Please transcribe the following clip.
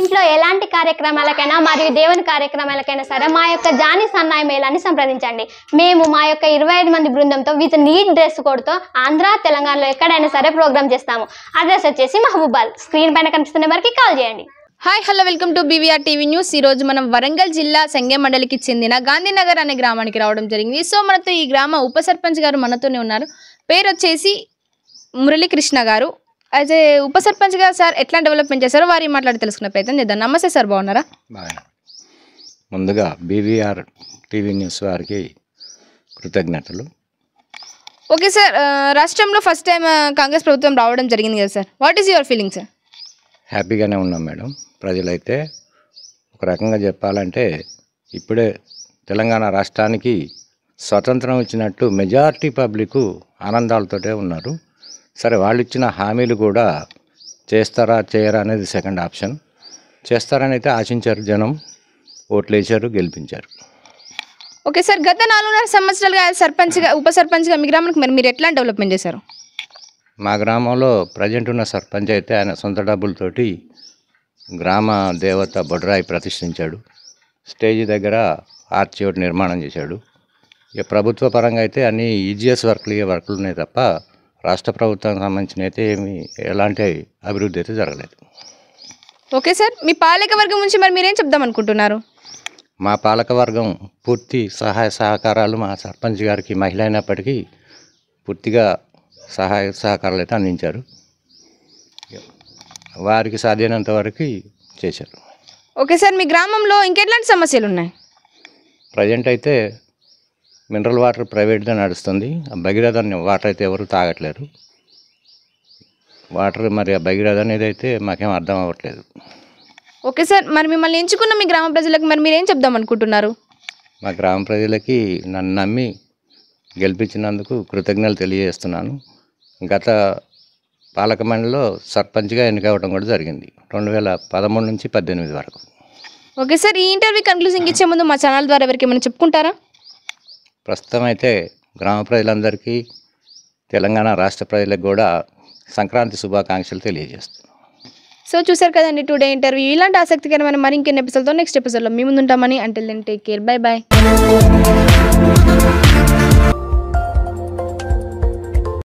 ఇంట్లో ఎలాంటి కార్యక్రమాలకైనా మరియు దేవుని కార్యక్రమాలకైనా సరే మా యొక్క జానీ సన్నాయి మేళాన్ని సంప్రదించండి మేము మా యొక్క ఇరవై ఐదు మంది బృందంతో విత్ నీట్ డ్రెస్ కోడ్తో ఆంధ్ర తెలంగాణలో ఎక్కడైనా సరే ప్రోగ్రామ్ చేస్తాము అడ్రస్ వచ్చేసి మహబూబాల్ స్క్రీన్ పైన కనిపిస్తున్న వారికి కాల్ చేయండి hi hello welcome to BVR TV news ఈ రోజు మనం వరంగల్ జిల్లా సంగే మండలికి చెందిన గాంధీనగర్ అనే గ్రామానికి రావడం జరిగింది సో మనతో ఈ గ్రామ ఉప సర్పంచ్ గారు మనతోనే ఉన్నారు పేరు వచ్చేసి మురళీకృష్ణ గారు యాజ్ ఏ ఉప సర్పంచ్ గారు సార్ ఎట్లా డెవలప్మెంట్ చేశారో వారి మాట్లాడి తెలుసుకునే ప్రయత్నం చేద్దాం నమస్తే సార్ బాగున్నారా బాగా ముందుగా బీవీఆర్ టీవీ న్యూస్ వారికి కృతజ్ఞతలు ఓకే సార్ ఆ, రాష్ట్రంలో ఫస్ట్ టైం కాంగ్రెస్ ప్రభుత్వం రావడం జరిగింది కదా sir what is your feeling sir హ్యాపీగానే ఉన్నాం మేడం ప్రజలైతే ఒక రకంగా చెప్పాలంటే ఇప్పుడే తెలంగాణ రాష్ట్రానికి స్వతంత్రం ఇచ్చినట్టు మెజారిటీ పబ్లిక్ ఆనందాలతోటే ఉన్నారు సరే వాళ్ళు ఇచ్చిన హామీలు కూడా చేస్తారా చేయరా అనేది సెకండ్ ఆప్షన్ చేస్తారని అయితే ఆశించారు జనం ఓట్లు వేశారు గెలిపించారు ఓకే సార్ గత నాలుగున్నర సంవత్సరాలుగా సర్పంచ్గా ఉప సర్పంచ్గా మీ గ్రామానికి మరి మీరు ఎట్లా డెవలప్మెంట్ చేశారు మా గ్రామంలో ప్రజెంట్ ఉన్న సర్పంచ్ అయితే ఆయన సొంత డబ్బులతోటి గ్రామ దేవత బొడ్రాయి ప్రతిష్ఠించాడు స్టేజ్ దగ్గర ఆర్చి ఒకటి నిర్మాణం చేశాడు ఇక ప్రభుత్వ పరంగా అయితే అన్ని ఈజీఎస్ వర్క్లు ఏ వర్క్లు ఉన్నాయి తప్ప రాష్ట్ర ప్రభుత్వానికి సంబంధించిన అయితే ఏమి ఎలాంటి అభివృద్ధి అయితే జరగలేదు ఓకే సార్ మీ పాలక వర్గం నుంచి మరి మీరేం చెప్దాం అనుకుంటున్నారు మా పాలకవర్గం పూర్తి సహాయ సహకారాలు మా సర్పంచ్ గారికి మహిళ అయినప్పటికీ పూర్తిగా సహాయ సహకారాలు అయితే అందించారు వారికి సాధ్యమైనంత వరకు చేశారు ఓకే సార్ మీ గ్రామంలో ఇంకెట్లాంటి సమస్యలు ఉన్నాయి ప్రజెంట్ అయితే మినరల్ వాటర్ ప్రైవేట్గా నడుస్తుంది ఆ భగీరథ అనే వాటర్ అయితే ఎవరు తాగట్లేరు వాటర్ మరి ఆ భగీరథ అనేది అయితే మాకేం అర్థం అవ్వట్లేదు ఓకే సార్ మరి మిమ్మల్ని ఎంచుకున్న మీ గ్రామ ప్రజలకు మరి మీరేం చెప్దాం అనుకుంటున్నారు మా గ్రామ ప్రజలకి నన్ను నమ్మి గెలిపించినందుకు కృతజ్ఞతలు తెలియజేస్తున్నాను గత పాలక మండలిలో సర్పంచ్గా ఎన్నికవడం కూడా జరిగింది రెండు వేల పదమూడు నుంచి పద్దెనిమిది వరకు ఓకే సార్ ఈ ఇంటర్వ్యూ కన్క్లూజింగ్ ఇచ్చే ముందు మా ఛానల్ ద్వారా ఎవరికి ఏమైనా చెప్పుకుంటారా ప్రస్తుతం అయితే గ్రామ ప్రజలందరికీ తెలంగాణ రాష్ట్ర ప్రజలకు కూడా సంక్రాంతి శుభాకాంక్షలు తెలియజేస్తున్నాను సో చూసారు కదండి టుడే ఇంటర్వ్యూ ఇలాంటి ఆసక్తికరమైన మరి ఇంకెన్ని ఎపిసోడ్తో నెక్స్ట్ ఎపిసోడ్లో మీ ముందు ఉంటామని until then take care bye bye